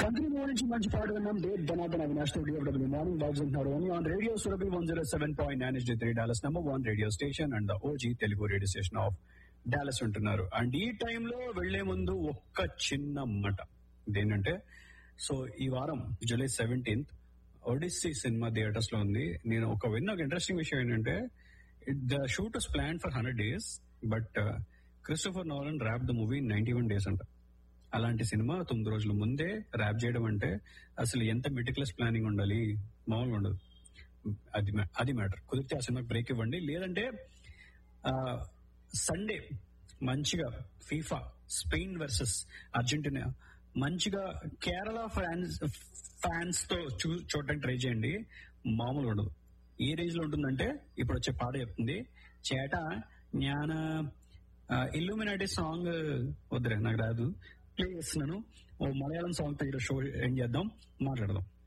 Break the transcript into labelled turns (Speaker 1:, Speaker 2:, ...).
Speaker 1: company మూడు నుంచి మంచి పాట విన్నాం డేట్ ధనాథన్ అవినాష్ తో డిఎఫ్డబ్ల్యూ మార్నింగ్ బాక్స్ అంటున్నారు only on radio Surabhi one zero seven point nine three Dallas number one radio station and OG Telugu radio station of Dallas ఉంటున్నారు అండ్ ఈ టైంలో వెళ్లే ముందు ఒక్క చిన్న మాట ఇదేంటంటే సో ఈ వారం July seventeenth Odyssey cinema theatres లో ఉంది నేను ఒక విన్న ఒక ఇంట్రెస్టింగ్ విషయం ఏంటంటే the shoot is plan for hundred days but Christopher Nolan wrap the movie ninety one days అంట అలాంటి సినిమా తొమ్మిది రోజుల ముందే ర్యాప్ చేయడం అంటే అసలు ఎంత మెటిక్యులస్ ప్లానింగ్ ఉండాలి మామూలుగా ఉండదు అది మా- అది మ్యాటర్ కుదిరితే ఆ సినిమాకి బ్రేక్ ఇవ్వండి లేదంటే సండే మంచిగా ఫీఫా స్పెయిన్ వర్సెస్ అర్జెంటీనా మంచిగా కేరళ ఫ్యాన్స్ ఫ్యాన్స్ తో చూ చూడటానికి ట్రై చేయండి మామూలు ఉండదు ఏ రేంజ్ లో ఉంటుందంటే ఇప్పుడు వచ్చే పాట చెప్తుంది చేట జ్ఞాన ఇల్లుమినాటి సాంగ్ వద్దురే నాకు రాదు ప్లే చేస్తున్నాను ఓ మలయాళం సాంగ్ తో ఈరోజు షో ఏం చేద్దాం మాట్లాడదాం